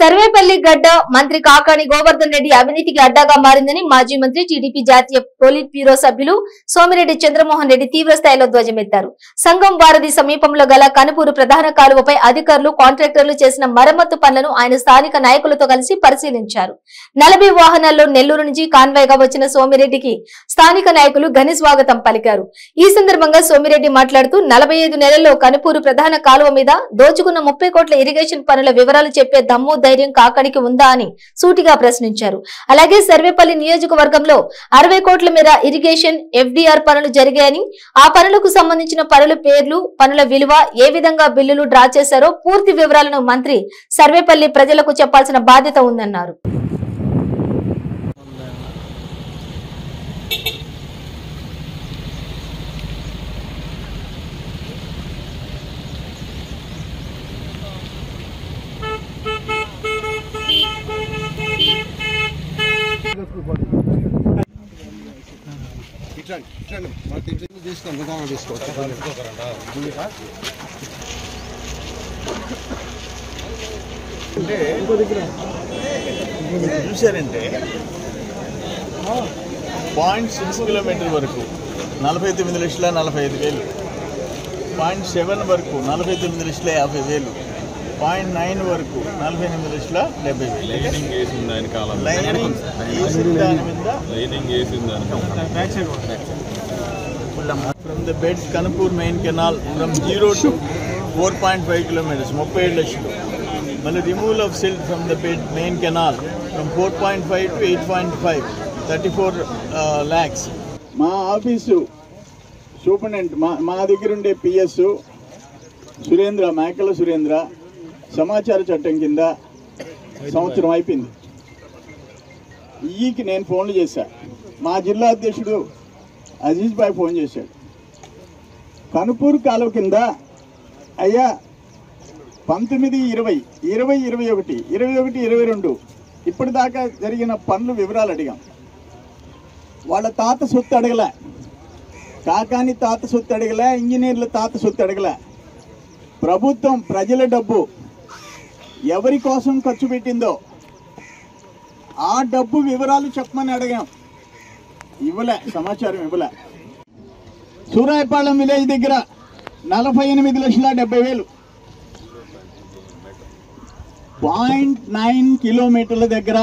సర్వేపల్లి గడ్డ మంత్రి కాకాని గోవర్ధన్ రెడ్డి అవినీతికి అడ్డాగా మారిందని మాజీ మంత్రి టీడీపీ జాతీయ పోలిట్ బ్యూరో సభ్యులు సోమిరెడ్డి చంద్రమోహన్ రెడ్డి తీవ్ర స్థాయిలో ధ్వజమెత్తారు సంఘం వారధి సమీపంలో గల కనుపూరు ప్రధాన కాలువపై అధికారులు కాంట్రాక్టర్లు చేసిన మరమ్మతు పనులను ఆయన స్థానిక నాయకులతో కలిసి పరిశీలించారు నలభై వాహనాల్లో నెల్లూరు నుంచి కాన్వాయ్గా వచ్చిన సోమిరెడ్డికి స్థానిక నాయకులు ఘన స్వాగతం పలికారు ఈ సందర్భంగా సోమిరెడ్డి మాట్లాడుతూ నలభై ఐదు నెలల్లో కనుపూరు ప్రధాన కాలువ మీద దోచుకున్న ముప్పై కోట్ల ఇరిగేషన్ పనుల వివరాలు చెప్పే దమ్ము ధైర్యం కాకనికి ఉందా అని సూటిగా ప్రశ్నించారు అలాగే సర్వేపల్లి నియోజకవర్గంలో అరవై కోట్ల మేర ఇరిగేషన్ ఎఫ్డీఆర్ పనులు జరిగాయని ఆ పనులకు సంబంధించిన పనుల పేర్లు పనుల విలువ ఏ విధంగా బిల్లులు డ్రా చేశారో పూర్తి వివరాలను మంత్రి సర్వేపల్లి ప్రజలకు చెప్పాల్సిన బాధ్యత ఉందన్నారు ఇట్లండి ఇట్లండి మన తింటే తీసుకోండి నిదానం తీసుకోవచ్చు అంటే చూశారంటే పాయింట్ సిక్స్ కిలోమీటర్ వరకు నలభై తొమ్మిది లక్షల నలభై ఐదు వేలు పాయింట్ సెవెన్ వరకు నలభై తొమ్మిది లక్షల యాభై వేలు పాయింట్ నైన్ వరకు నలభై ఎనిమిది లక్షల డెబ్బై వేలు లైనింగ్ వేసిన దాని కాలం లైనింగ్ వేసిన దాని మీద లైనింగ్ వేసిన దాని from the bed Kanupur main canal from zero to four point five kilometres ముప్పై ఏడు లక్షలు మళ్ళీ removal of silt from the bed main canal from four point five to eight point five thirty four lakhs మా office superintendent మా మా దగ్గర ఉండే PS Surendra మేకల సురేంద్ర సమాచార చట్టం కింద సంవత్సరం అయిపోయింది ఈకి నేను ఫోన్లు చేశా మా జిల్లా అధ్యక్షుడు అజీజ్ భాయ్ ఫోన్ చేశాడు కనుపూరు కాలువ కింద అయ్యా పంతొమ్మిది ఇరవై ఇరవై ఇరవై ఒకటి ఇరవై ఒకటి ఇరవై రెండు ఇప్పటిదాకా జరిగిన పనులు వివరాలు అడిగాం వాళ్ళ తాత సొత్తు అడగలే కాకాని తాత సొత్తు అడగలే ఇంజనీర్ల తాత సొత్తు అడగలే ప్రభుత్వం ప్రజల డబ్బు ఎవరి కోసం ఖర్చు పెట్టిందో ఆ డబ్బు వివరాలు చెప్పమని అడిగాం ఇవ్వలే సమాచారం ఇవ్వలే సూరాయపాలెం విలేజ్ దగ్గర నలభై ఎనిమిది లక్షల డెబ్బై వేలు పాయింట్ నైన్ కిలోమీటర్ల దగ్గర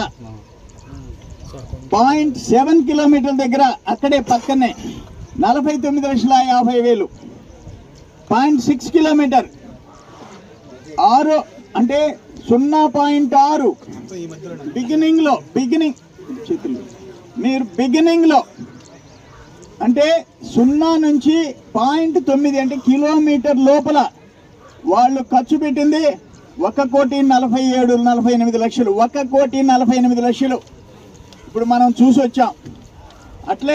పాయింట్ సెవెన్ కిలోమీటర్ల దగ్గర అక్కడే పక్కనే నలభై తొమ్మిది లక్షల యాభై వేలు పాయింట్ సిక్స్ కిలోమీటర్ ఆరు అంటే సున్నా పాయింట్ ఆరు బిగినింగ్ లో బిగినింగ్ చేతులు మీరు బిగినింగ్ లో అంటే సున్నా నుంచి పాయింట్ తొమ్మిది అంటే కిలోమీటర్ లోపల వాళ్ళు ఖర్చు పెట్టింది ఒక కోటి నలభై ఏడు నలభై ఎనిమిది లక్షలు ఒక కోటి నలభై ఎనిమిది లక్షలు ఇప్పుడు మనం చూసి వచ్చాం అట్లే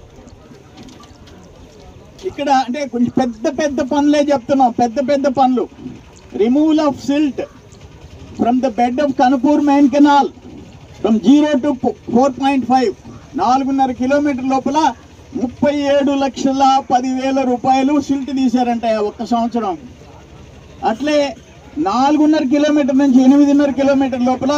ఇక్కడ అంటే కొంచెం పెద్ద పెద్ద పనులే చెప్తున్నాం పెద్ద పెద్ద పనులు removal of silt from the bed of Kanupur main canal from zero to four point five నాలుగున్నర కిలోమీటర్ లోపల ముప్పై ఏడు లక్షల పదివేల రూపాయలు సిల్ట్ తీశారంట ఆ ఒక్క సంవత్సరం అట్లే నాలుగున్నర కిలోమీటర్ నుంచి ఎనిమిదిన్నర కిలోమీటర్ లోపల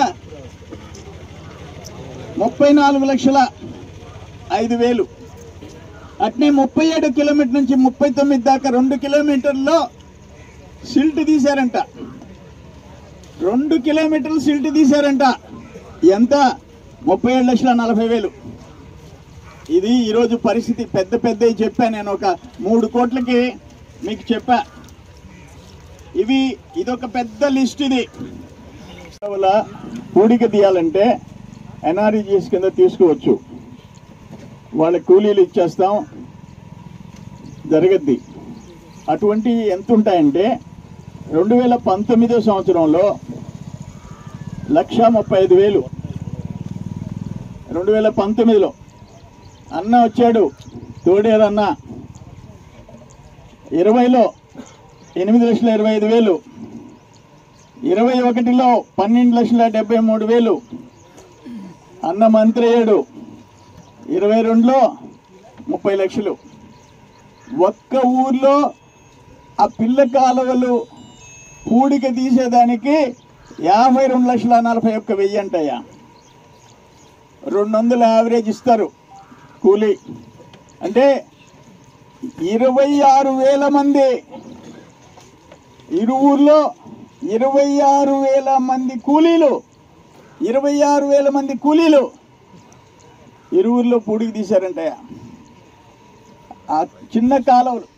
ముప్పై నాలుగు లక్షల ఐదు వేలు అట్నే ముప్పై ఏడు కిలోమీటర్ నుంచి ముప్పై తొమ్మిది దాకా రెండు కిలోమీటర్లో సిల్ట్ తీశారంట రెండు కిలోమీటర్లు సిల్ట్ తీశారంట ఎంత ముప్పై ఏడు లక్షల నలభై వేలు ఇది ఈరోజు పరిస్థితి పెద్ద పెద్దవి చెప్పా నేను ఒక మూడు కోట్లకి మీకు చెప్పా ఇవి ఇదొక పెద్ద లిస్ట్ ఇది వల్ల కూడిక తీయాలంటే ఎన్ఆర్ఈజిఎస్ కింద తీసుకోవచ్చు వాళ్ళ కూలీలు ఇచ్చేస్తాం జరగద్ది అటువంటి ఎంత ఉంటాయంటే రెండు వేల పంతొమ్మిదో సంవత్సరంలో లక్ష ముప్పై ఐదు వేలు రెండు వేల పంతొమ్మిదిలో అన్న వచ్చాడు తోడేరు అన్న ఇరవైలో ఎనిమిది లక్షల ఇరవై ఐదు వేలు ఇరవై ఒకటిలో పన్నెండు లక్షల డెబ్బై మూడు వేలు అన్న మంత్రి అయ్యాడు ఇరవై రెండులో ముప్పై లక్షలు ఒక్క ఊర్లో ఆ పిల్ల కాలువలు పూడిక తీసేదానికి యాభై రెండు లక్షల నలభై ఒక్క వెయ్యి అంటయ్యా రెండు వందలు యావరేజ్ ఇస్తారు కూలీ అంటే ఇరవై ఆరు వేల మంది ఇరువుర్లో ఇరవై ఆరు వేల మంది కూలీలు ఇరవై ఆరు వేల మంది కూలీలు ఇరువుర్లో పూడికి తీశారంటయ్యా ఆ చిన్న కాలువలు